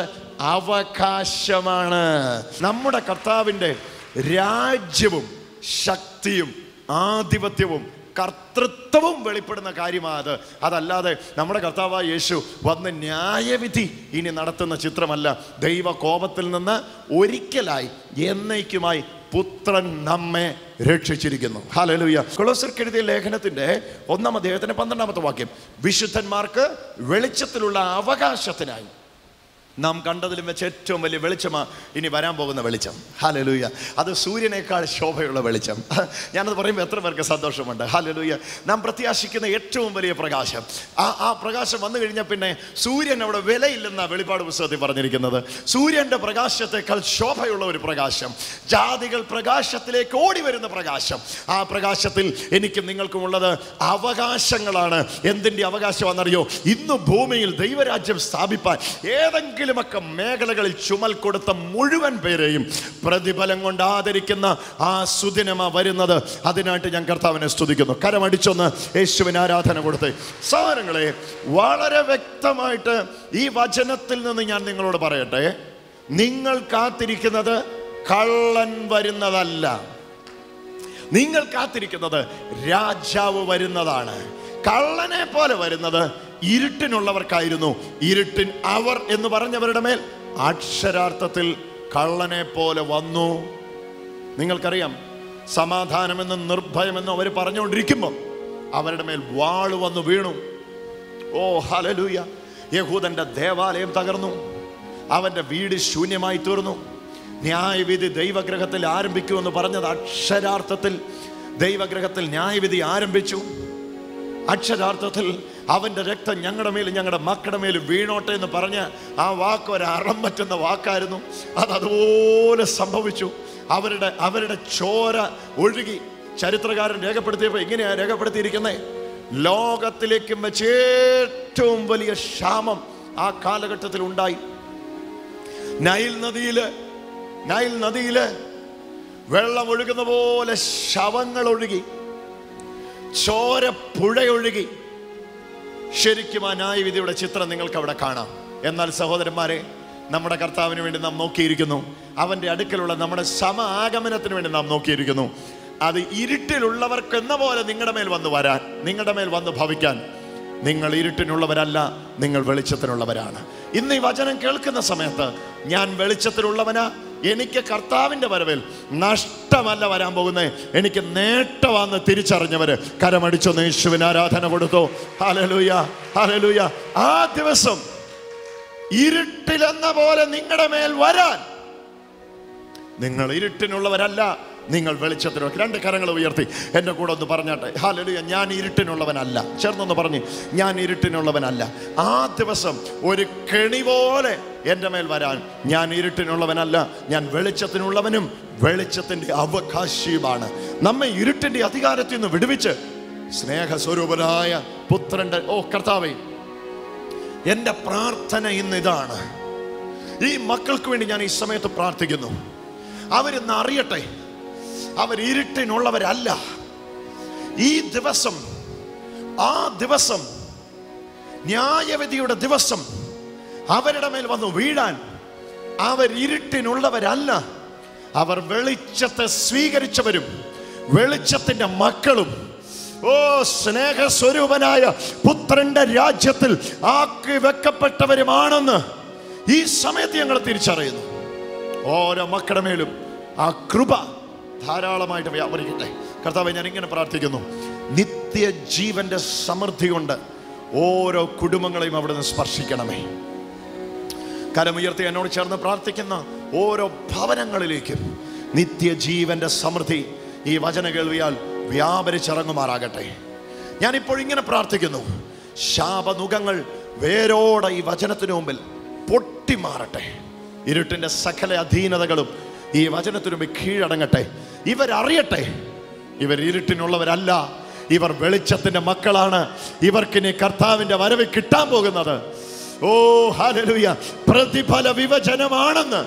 അവകാശമാണ് നമ്മുടെ കർത്താവിൻ്റെ രാജ്യവും ശക്തിയും ആധിപത്യവും കർത്തൃത്വവും വെളിപ്പെടുന്ന കാര്യമാണ് അത് അതല്ലാതെ നമ്മുടെ കർത്താവായ യേശു വന്ന് ന്യായവിധി ഇനി നടത്തുന്ന ചിത്രമല്ല ദൈവ കോപത്തിൽ നിന്ന് ഒരിക്കലായി എന്നേക്കുമായി പുത്രൻ നമ്മെ രക്ഷിച്ചിരിക്കുന്നു ഹാലലൂയ കൊളോസർക്ക് എഴുതിയ ലേഖനത്തിന്റെ ഒന്നാം അദ്ദേഹത്തിന്റെ പന്ത്രണ്ടാമത്തെ വാക്യം വിശുദ്ധന്മാർക്ക് വെളിച്ചത്തിലുള്ള അവകാശത്തിനായി നാം കണ്ടതിലും വെച്ച് ഏറ്റവും വലിയ വെളിച്ചമാ ഇനി വരാൻ പോകുന്ന വെളിച്ചം ഹാലലൂയ അത് സൂര്യനേക്കാൾ ശോഭയുള്ള വെളിച്ചം ഞാനത് പറയുമ്പോൾ എത്ര പേർക്ക് സന്തോഷമുണ്ട് ഹാലലൂയ നാം പ്രത്യാശിക്കുന്ന ഏറ്റവും വലിയ പ്രകാശം ആ ആ പ്രകാശം വന്നു കഴിഞ്ഞാൽ പിന്നെ സൂര്യൻ അവിടെ വിലയില്ലെന്ന വെളിപ്പാട് പുസ്തകത്തിൽ പറഞ്ഞിരിക്കുന്നത് സൂര്യന്റെ പ്രകാശത്തെക്കാൾ ശോഭയുള്ള ഒരു പ്രകാശം ജാതികൾ പ്രകാശത്തിലേക്ക് ഓടി വരുന്ന പ്രകാശം ആ പ്രകാശത്തിൽ എനിക്കും നിങ്ങൾക്കും ഉള്ളത് അവകാശങ്ങളാണ് എന്തിൻ്റെ അവകാശമാണെന്നറിയോ ഇന്ന് ഭൂമിയിൽ ദൈവരാജ്യം സ്ഥാപിപ്പാൻ ഏതെങ്കിലുമൊക്കെ മേഖലകളിൽ ചുമൽ കൊടുത്ത മുഴുവൻ പേരെയും പ്രതിഫലം കൊണ്ട് ആദരിക്കുന്ന ആ സുദിനമ വരുന്നത് അതിനായിട്ട് ഞാൻ കർത്താവിനെ സ്തുതിക്കുന്നു കരമടിച്ചൊന്ന് യേശുവിന് ആരാധന കൊടുത്ത് സാധനങ്ങളെ വളരെ വ്യക്തമായിട്ട് ഈ വചനത്തിൽ നിന്ന് ഞാൻ നിങ്ങളോട് പറയട്ടെ നിങ്ങൾ കാത്തിരിക്കുന്നത് കള്ളൻ വരുന്നതല്ല നിങ്ങൾ കാത്തിരിക്കുന്നത് രാജാവ് വരുന്നതാണ് കള്ളനെ പോലെ വരുന്നത് ഇരുട്ടിനുള്ളവർക്കായിരുന്നു ഇരുട്ടിൻ അവർ എന്ന് പറഞ്ഞവരുടെ മേൽ അക്ഷരാർത്ഥത്തിൽ കള്ളനെ പോലെ വന്നു നിങ്ങൾക്കറിയാം സമാധാനമെന്നും നിർഭയമെന്നും അവർ പറഞ്ഞുകൊണ്ടിരിക്കുമ്പോൾ അവരുടെ മേൽ വാള് വന്നു വീണു ഓ ഹലലൂയ യഹൂദന്റെ ദേവാലയം തകർന്നു അവന്റെ വീട് ശൂന്യമായി തീർന്നു ന്യായവിധി ദൈവഗ്രഹത്തിൽ ആരംഭിക്കുമെന്ന് പറഞ്ഞത് അക്ഷരാർത്ഥത്തിൽ ദൈവഗ്രഹത്തിൽ ന്യായവിധി ആരംഭിച്ചു അക്ഷരാർത്ഥത്തിൽ അവന്റെ രക്തം ഞങ്ങളുടെ മേലും ഞങ്ങളുടെ മക്കളുടെ മേലും വീണോട്ടെ എന്ന് പറഞ്ഞ് ആ വാക്ക് ഒരു അറം പറ്റുന്ന വാക്കായിരുന്നു അത് അതുപോലെ സംഭവിച്ചു അവരുടെ അവരുടെ ചോര ഒഴുകി ചരിത്രകാരൻ രേഖപ്പെടുത്തിയപ്പോൾ ഇങ്ങനെയാ രേഖപ്പെടുത്തിയിരിക്കുന്നത് ലോകത്തിലേക്കും വെച്ച് ഏറ്റവും വലിയ ക്ഷാമം ആ കാലഘട്ടത്തിൽ ഉണ്ടായി നൈൽ നദിയില് നൈൽ നദിയില് വെള്ളം ഒഴുകുന്ന പോലെ ശവങ്ങൾ ഒഴുകി ചോര പുഴയൊഴുകി ശരിക്കും ആ ന്യായവിധിയുടെ ചിത്രം നിങ്ങൾക്ക് അവിടെ കാണാം എന്നാൽ സഹോദരന്മാരെ നമ്മുടെ കർത്താവിന് വേണ്ടി നാം നോക്കിയിരിക്കുന്നു അവൻ്റെ അടുക്കലുള്ള നമ്മുടെ സമ ആഗമനത്തിന് വേണ്ടി നാം നോക്കിയിരിക്കുന്നു അത് ഇരുട്ടിലുള്ളവർക്ക് എന്ന പോലെ നിങ്ങളുടെ മേൽ വന്ന് വരാൻ നിങ്ങളുടെ മേൽ വന്ന് ഭവിക്കാൻ നിങ്ങൾ ഇരുട്ടിനുള്ളവരല്ല നിങ്ങൾ വെളിച്ചത്തിനുള്ളവരാണ് ഇന്ന് ഈ വചനം കേൾക്കുന്ന സമയത്ത് ഞാൻ വെളിച്ചത്തിലുള്ളവനാ എനിക്ക് കർത്താവിൻ്റെ വരവിൽ നഷ്ടമല്ല വരാൻ പോകുന്നത് എനിക്ക് നേട്ടമാണെന്ന് തിരിച്ചറിഞ്ഞവര് കരമടിച്ചൊന്ന് യേശുവിന് ആരാധന കൊടുത്തു ഹലലൂയ ഹലലൂയ ആ ദിവസം ഇരുട്ടിലെന്ന പോലെ നിങ്ങളുടെ മേൽ വരാൻ നിങ്ങൾ ഇരുട്ടിനുള്ളവരല്ല നിങ്ങൾ വെളിച്ചത്തിന് രണ്ട് കരങ്ങൾ ഉയർത്തി എൻ്റെ കൂടെ ഒന്ന് പറഞ്ഞാട്ടെ ഹാലലുയ ഞാൻ ഇരുട്ടിനുള്ളവനല്ല ചേർന്നൊന്ന് പറഞ്ഞ് ഞാൻ ഇരുട്ടിനുള്ളവനല്ല ആ ദിവസം ഒരു കെണി പോലെ എൻ്റെ മേൽ വരാൻ ഞാൻ ഇരുട്ടിനുള്ളവനല്ല ഞാൻ വെളിച്ചത്തിനുള്ളവനും വെളിച്ചത്തിൻ്റെ അവകാശിയുമാണ് നമ്മെ ഇരുട്ടിൻ്റെ അധികാരത്തിൽ നിന്ന് വിടുവിച്ച് സ്നേഹസ്വരൂപനായ പുത്രൻ്റെ ഓ കർത്താവേ എൻ്റെ പ്രാർത്ഥന ഇന്ന് ഇതാണ് ഈ മക്കൾക്ക് വേണ്ടി ഞാൻ ഈ സമയത്ത് പ്രാർത്ഥിക്കുന്നു അവരിന്ന് അറിയട്ടെ അവർ ഇരുട്ടിനുള്ളവരല്ല ഈ ദിവസം ആ ദിവസം ന്യായവിധിയുടെ ദിവസം അവരുടെ മേൽ വന്നു വീഴാൻ അവർ ഇരുട്ടിനുള്ളവരല്ല അവർ വെളിച്ചത്തെ സ്വീകരിച്ചവരും വെളിച്ചത്തിന്റെ മക്കളും ഓ സ്നേഹസ്വരൂപനായ പുത്രന്റെ രാജ്യത്തിൽ ആക്കി വെക്കപ്പെട്ടവരുമാണെന്ന് ഈ സമയത്ത് ഞങ്ങൾ തിരിച്ചറിയുന്നു ഓരോ മക്കളുടെ മേലും ആ കൃപ ധാരാളമായിട്ട് വ്യാപരിക്കട്ടെ കർത്താവ് ഞാൻ ഇങ്ങനെ പ്രാർത്ഥിക്കുന്നു നിത്യജീവന്റെ സമൃദ്ധി കൊണ്ട് ഓരോ കുടുംബങ്ങളെയും അവിടുന്ന് സ്പർശിക്കണമേ കരമുയർത്തി എന്നോട് ചേർന്ന് പ്രാർത്ഥിക്കുന്ന ഓരോ ഭവനങ്ങളിലേക്കും നിത്യജീവന്റെ സമൃദ്ധി ഈ വചന കേൾവിയാൽ വ്യാപരിച്ചിറങ്ങുമാറാകട്ടെ ഞാനിപ്പോൾ ഇങ്ങനെ പ്രാർത്ഥിക്കുന്നു ശാപനുഖങ്ങൾ വേരോടെ ഈ വചനത്തിനു മുമ്പിൽ പൊട്ടിമാറട്ടെ ഇരുട്ടിന്റെ സകല അധീനതകളും ഈ വചനത്തിനു മുമ്പിൽ കീഴടങ്ങട്ടെ ഇവരറിയട്ടെ ഇവർ ഇരുട്ടിനുള്ളവരല്ല ഇവർ വെളിച്ചത്തിന്റെ മക്കളാണ് ഇവർക്കിനി കർത്താവിന്റെ വരവ് കിട്ടാൻ പോകുന്നത് ഓ ഹാലലുയ പ്രതിഫല വിഭജനമാണെന്ന്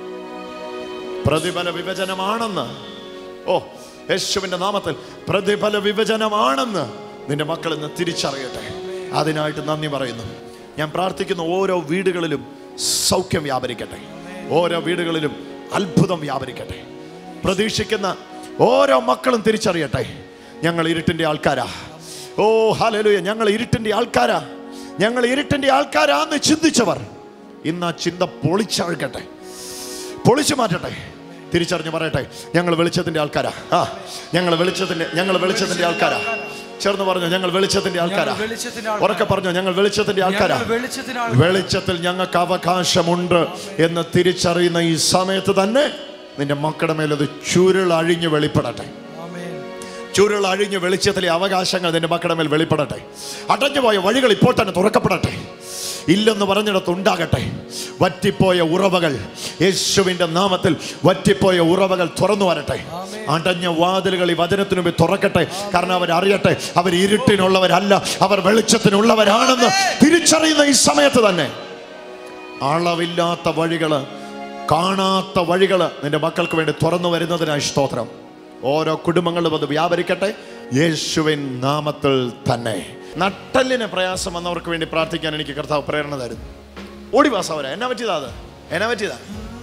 പ്രതിഫല വിഭജനമാണെന്ന് ഓ യേശുവിന്റെ നാമത്തിൽ പ്രതിഫല വിഭജനമാണെന്ന് നിന്റെ മക്കൾ ഇന്ന് തിരിച്ചറിയട്ടെ അതിനായിട്ട് നന്ദി പറയുന്നു ഞാൻ പ്രാർത്ഥിക്കുന്ന ഓരോ വീടുകളിലും സൗഖ്യം വ്യാപരിക്കട്ടെ ഓരോ വീടുകളിലും അത്ഭുതം വ്യാപരിക്കട്ടെ പ്രതീക്ഷിക്കുന്ന ഓരോ മക്കളും തിരിച്ചറിയട്ടെ ഞങ്ങൾ ഇരുട്ടിന്റെ ആൾക്കാരാ ഓ ഹലലുയ ഞങ്ങൾ ഇരുട്ടിന്റെ ആൾക്കാരാ ഞങ്ങൾ ഇരുട്ടിന്റെ ആൾക്കാരാന്ന് ചിന്തിച്ചവർ ഇന്ന് ആ ചിന്ത പൊളിച്ചഴുകട്ടെ പൊളിച്ചു മാറ്റട്ടെ തിരിച്ചറിഞ്ഞ് പറയട്ടെ ഞങ്ങൾ വെളിച്ചത്തിന്റെ ആൾക്കാരാ ആ ഞങ്ങൾ വെളിച്ചത്തിന്റെ ഞങ്ങൾ വെളിച്ചത്തിന്റെ ആൾക്കാരാ ചേർന്ന് പറഞ്ഞു ഞങ്ങൾ വെളിച്ചത്തിന്റെ ആൾക്കാരാ ഞങ്ങൾ വെളിച്ചത്തിന്റെ ആൾക്കാരാ. ഉറക്കെ പറഞ്ഞു ഞങ്ങൾ വെളിച്ചത്തിന്റെ ആൾക്കാരാ ഞങ്ങൾ വെളിച്ചത്തിനാണ് വെളിച്ചത്തിൽ ഞങ്ങൾക്ക് അവകാശമുണ്ട് എന്ന് തിരിച്ചറിയുന്ന ഈ സമയത്ത് തന്നെ നിന്റെ മക്കളുടെ മേലത് ചുരുൾ അഴിഞ്ഞ് വെളിപ്പെടട്ടെ ആമേൻ ചുരുൾ അഴിഞ്ഞ് വെളിച്ചത്തിലെ അവകാശങ്ങൾ നിന്റെ മക്കളുടെ മേൽ വെളിപ്പെടട്ടെ അടഞ്ഞുപോയ വഴികൾ ഇപ്പോൾ തന്നെ തുറക്കപ്പെടട്ടെ ഇല്ലെന്ന് പറഞ്ഞിടത്ത് ഉണ്ടാകട്ടെ വറ്റിപ്പോയ ഉറവകൾ യേശുവിന്റെ നാമത്തിൽ വറ്റിപ്പോയ ഉറവകൾ തുറന്നു വരട്ടെ അടഞ്ഞ വാതിലുകൾ ഈ വചനത്തിനു മുമ്പ് തുറക്കട്ടെ കാരണം അവർ അറിയട്ടെ അവർ ഇരുട്ടിനുള്ളവരല്ല അവർ വെളിച്ചത്തിനുള്ളവരാണെന്ന് തിരിച്ചറിയുന്ന ഈ സമയത്ത് തന്നെ അളവില്ലാത്ത വഴികള് കാണാത്ത വഴികള് നിന്റെ മക്കൾക്ക് വേണ്ടി തുറന്നു വരുന്നതിനായി സ്തോത്രം ഓരോ കുടുംബങ്ങളും അത് വ്യാപരിക്കട്ടെ യേശുവിൻ നാമത്തിൽ തന്നെ നട്ടലിന് പ്രയാസം വന്നവർക്ക് വേണ്ടി പ്രാർത്ഥിക്കാൻ എനിക്ക് കർത്താവ് പ്രേരണ തരുന്നു ഓടി വാസവര എന്നാ പറ്റിയതാ അത് എന്നാ പറ്റിയതാ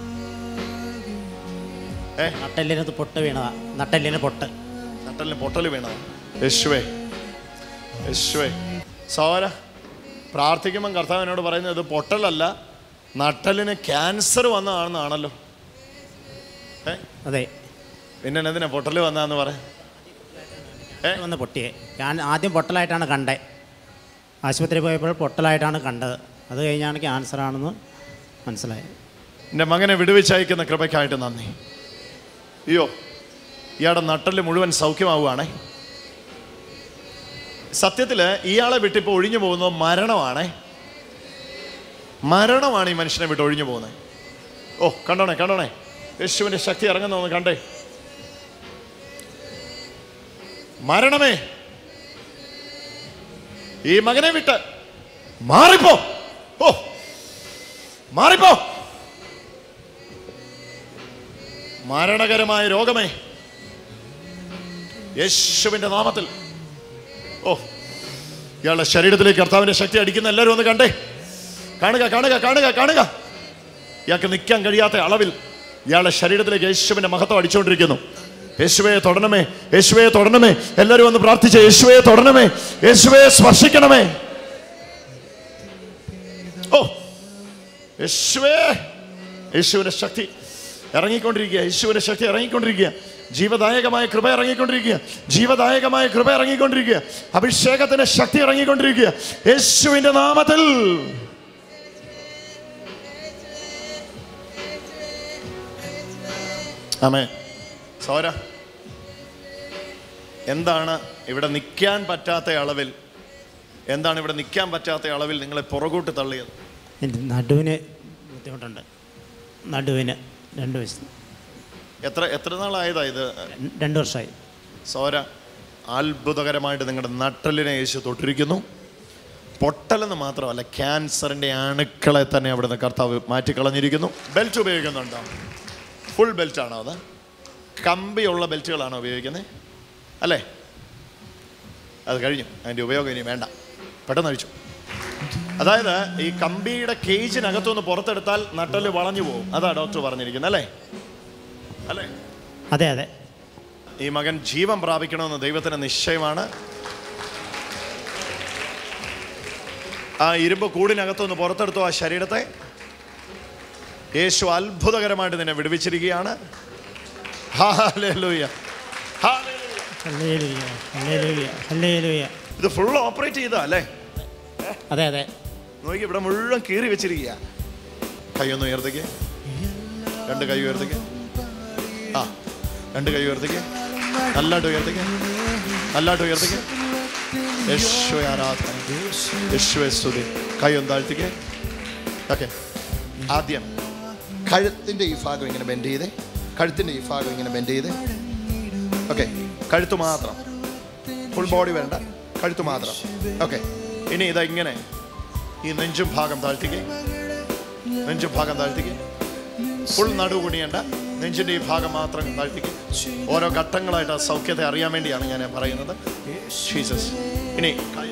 ഏ നട്ടെല്ലിന് പൊട്ട് വീണതാ നട്ടെല്ലിന് പൊട്ട് നട്ടലിന് പൊട്ടൽ വീണതാ യേശുവേ യേശുവേ സോര പ്രാർത്ഥിക്കുമ്പം കർത്താവ് എന്നോട് പറയുന്നത് ഇത് പൊട്ടലല്ല നട്ടലിന് ക്യാൻസർ വന്നതാണെന്നാണല്ലോ ഏ അതെ പിന്നെ എന്തിനാ പൊട്ടൽ വന്നതെന്ന് പറ ഏ വന്ന് പൊട്ടിയെ ഞാൻ ആദ്യം പൊട്ടലായിട്ടാണ് കണ്ടത് ആശുപത്രി പോയപ്പോൾ പൊട്ടലായിട്ടാണ് കണ്ടത് അത് കഴിഞ്ഞാണ് ക്യാൻസർ ആണെന്ന് മനസ്സിലായത് എൻ്റെ മകനെ വിടുവിച്ചയക്കുന്ന കൃപയ്ക്കായിട്ട് നന്ദി അയ്യോ ഇയാളുടെ നട്ടല് മുഴുവൻ സൗഖ്യമാവുകയാണേ സത്യത്തിൽ ഇയാളെ വിട്ടിപ്പോൾ ഒഴിഞ്ഞു പോകുന്നത് മരണമാണേ മരണമാണ് ഈ മനുഷ്യനെ വിട്ട് ഒഴിഞ്ഞു പോകുന്നത് ഓ കണ്ടോണേ കണ്ടോണേ യേശുവിൻ്റെ ശക്തി ഇറങ്ങുന്ന ഒന്ന് കണ്ടേ മരണമേ ഈ മകനെ വിട്ട് മാറിപ്പോ ഓ മാറിപ്പോ മരണകരമായ രോഗമേ യേശുവിന്റെ നാമത്തിൽ ഓ ഇയാളുടെ ശരീരത്തിലേക്ക് കർത്താവിന്റെ ശക്തി അടിക്കുന്ന എല്ലാവരും ഒന്ന് കണ്ടേ കാണുക കാണുക കാണുക കാണുക ഇയാൾക്ക് നിൽക്കാൻ കഴിയാത്ത അളവിൽ ഇയാളുടെ ശരീരത്തിലേക്ക് യേശുവിന്റെ മഹത്വം അടിച്ചുകൊണ്ടിരിക്കുന്നു യേശുവയെ തൊടണമേ യേശുവയെ തൊടണമേ എല്ലാവരും ഒന്ന് പ്രാർത്ഥിച്ച യേശുവയെ തൊടണമേ യേശുവയെ സ്പർശിക്കണമേ ഓ യേശുവേ യേശുവിന്റെ ശക്തി ഇറങ്ങിക്കൊണ്ടിരിക്കുക യേശുവിന്റെ ശക്തി ഇറങ്ങിക്കൊണ്ടിരിക്കുക ജീവദായകമായ കൃപ ഇറങ്ങിക്കൊണ്ടിരിക്കുക ജീവദായകമായ കൃപ ഇറങ്ങിക്കൊണ്ടിരിക്കുക അഭിഷേകത്തിന്റെ ശക്തി ഇറങ്ങിക്കൊണ്ടിരിക്കുക യേശുവിന്റെ നാമത്തിൽ ആമേ സൗര എന്താണ് ഇവിടെ നിൽക്കാൻ പറ്റാത്ത അളവിൽ എന്താണ് ഇവിടെ നിൽക്കാൻ പറ്റാത്ത അളവിൽ നിങ്ങളെ പുറകോട്ട് തള്ളിയത് എൻ്റെ നടുവിന് ബുദ്ധിമുട്ടുണ്ട് നടുവിന് രണ്ട് വയസ്സ് എത്ര എത്ര നാളായതാ ഇത് രണ്ട് രണ്ട് വർഷമായി സോര അത്ഭുതകരമായിട്ട് നിങ്ങളുടെ നട്ടലിനെ യേശു തൊട്ടിരിക്കുന്നു പൊട്ടലെന്ന് മാത്രമല്ല ക്യാൻസറിൻ്റെ അണുക്കളെ തന്നെ അവിടുന്ന് കർത്താവ് മാറ്റിക്കളഞ്ഞിരിക്കുന്നു ബെൽറ്റ് ഉപയോഗിക്കുന്നുണ്ടോ ഫുൾ ബെൽറ്റാണോ അത് കമ്പിയുള്ള ബെൽറ്റുകളാണോ ഉപയോഗിക്കുന്നത് അല്ലേ അത് കഴിഞ്ഞു അതിൻ്റെ ഉപയോഗം ഇനി വേണ്ട പെട്ടെന്ന് കഴിച്ചു അതായത് ഈ കമ്പിയുടെ കേജിനകത്തുനിന്ന് പുറത്തെടുത്താൽ നട്ടല് വളഞ്ഞു പോകും അതാ ഡോക്ടർ പറഞ്ഞിരിക്കുന്നത് അല്ലേ അല്ലേ അതെ അതെ ഈ മകൻ ജീവൻ പ്രാപിക്കണമെന്ന് ദൈവത്തിന് നിശ്ചയമാണ് ആ ഇരുമ്പ് കൂടിനകത്തുനിന്ന് പുറത്തെടുത്തു ആ ശരീരത്തെ യേശു അത്ഭുതകരമായിട്ട് നിന്നെ വിടുവിച്ചിരിക്കുകയാണ് hallelujah. Hallelujah. Hallelujah hallelujah hallelujah ഇത് ഫുൾ ഓപ്പറേറ്റ് ചെയ്താ അല്ലേ അതെ അതെ നോക്കി ഇവിടെ മുഴുവൻ കീറി വെച്ചിരിക്കുക കൈയൊന്ന് ഉയർത്തിക്ക് രണ്ട് കൈ ഉയർത്തിക്ക് ആ രണ്ട് കൈ ഉയർത്തിക്ക് നല്ലായിട്ട് ഉയർത്തിക്ക് നല്ലായിട്ട് ഉയർത്തിക്ക് യേശു ആരാധന യേശുവെ സ്തുതി കൈ ഒന്ന് താഴ്ത്തിക്ക് ഓക്കെ ആദ്യം കഴുത്തിൻ്റെ ഈ ഭാഗം ഇങ്ങനെ ബെൻഡ് ചെയ്തേ കഴുത്തിൻ്റെ ഈ ഭാഗം ഇങ്ങനെ ബെൻഡ് ചെയ്തേ ഓക്കെ കഴുത്ത് മാത്രം ഫുൾ ബോഡി വേണ്ട കഴുത്ത് മാത്രം ഓക്കെ ഇനി ഇതാ ഇങ്ങനെ ഈ നെഞ്ചും ഭാഗം താഴ്ത്തിക്ക് നെഞ്ചും ഭാഗം താഴ്ത്തിക്ക് ഫുൾ നടു കുണിയണ്ട നെഞ്ചിൻ്റെ ഈ ഭാഗം മാത്രം താഴ്ത്തിക്ക് ഓരോ ഘട്ടങ്ങളായിട്ട് ആ സൗഖ്യത്തെ അറിയാൻ വേണ്ടിയാണ് ഞാൻ പറയുന്നത് ജീസസ് ഇനി കൈ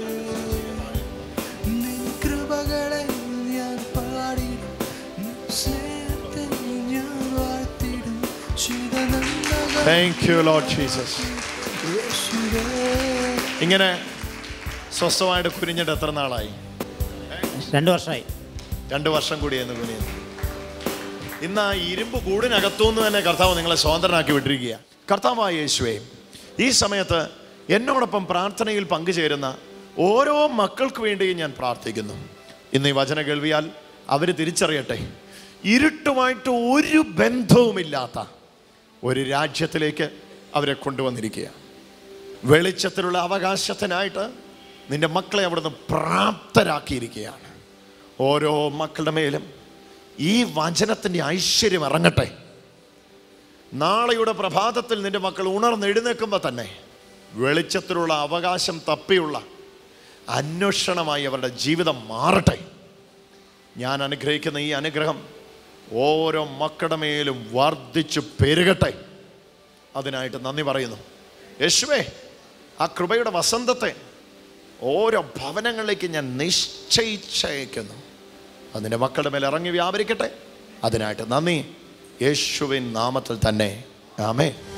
കൃപകളെ ഞാൻ പാടിടും സ്നേഹത്തെ ഞാൻ വാഴ്ത്തിടും ശിവനന്ദകൾ താങ്ക് യു ലോഡ് ജീസസ് യേശുവേ ഇങ്ങനെ സ്വസ്ഥമായിട്ട് കുനിഞ്ഞിട്ട് എത്ര നാളായി രണ്ട് വർഷമായി രണ്ട് വർഷം കൂടിയെന്ന് കുനിയുന്നു ഇന്ന് ആ ഇരുമ്പ് കൂടിനകത്തുനിന്ന് തന്നെ കർത്താവ് നിങ്ങളെ സ്വതന്ത്രനാക്കി വിട്ടിരിക്കുക കർത്താവായ യേശുവേ ഈ സമയത്ത് എന്നോടൊപ്പം പ്രാർത്ഥനയിൽ പങ്കുചേരുന്ന ഓരോ മക്കൾക്ക് വേണ്ടിയും ഞാൻ പ്രാർത്ഥിക്കുന്നു ഇന്ന് ഈ വചന കേൾവിയാൽ അവർ തിരിച്ചറിയട്ടെ ഇരുട്ടുമായിട്ട് ഒരു ബന്ധവുമില്ലാത്ത ഒരു രാജ്യത്തിലേക്ക് അവരെ കൊണ്ടുവന്നിരിക്കുക വെളിച്ചത്തിലുള്ള അവകാശത്തിനായിട്ട് നിന്റെ മക്കളെ അവിടുന്ന് പ്രാപ്തരാക്കിയിരിക്കുകയാണ് ഓരോ മക്കളുടെ മേലും ഈ വചനത്തിൻ്റെ ഐശ്വര്യം ഇറങ്ങട്ടെ നാളെയുടെ പ്രഭാതത്തിൽ നിന്റെ മക്കൾ ഉണർന്നെഴുന്നേൽക്കുമ്പോൾ തന്നെ വെളിച്ചത്തിലുള്ള അവകാശം തപ്പിയുള്ള അന്വേഷണമായി അവരുടെ ജീവിതം മാറട്ടെ ഞാൻ അനുഗ്രഹിക്കുന്ന ഈ അനുഗ്രഹം ഓരോ മക്കളുടെ മേലും വർദ്ധിച്ചു പെരുകട്ടെ അതിനായിട്ട് നന്ദി പറയുന്നു യേശുവേ ആ കൃപയുടെ വസന്തത്തെ ഓരോ ഭവനങ്ങളിലേക്ക് ഞാൻ നിശ്ചയിച്ചയക്കുന്നു അതിൻ്റെ മക്കളുടെ മേൽ ഇറങ്ങി വ്യാപരിക്കട്ടെ അതിനായിട്ട് നന്ദി യേശുവിൻ നാമത്തിൽ തന്നെ ആമേ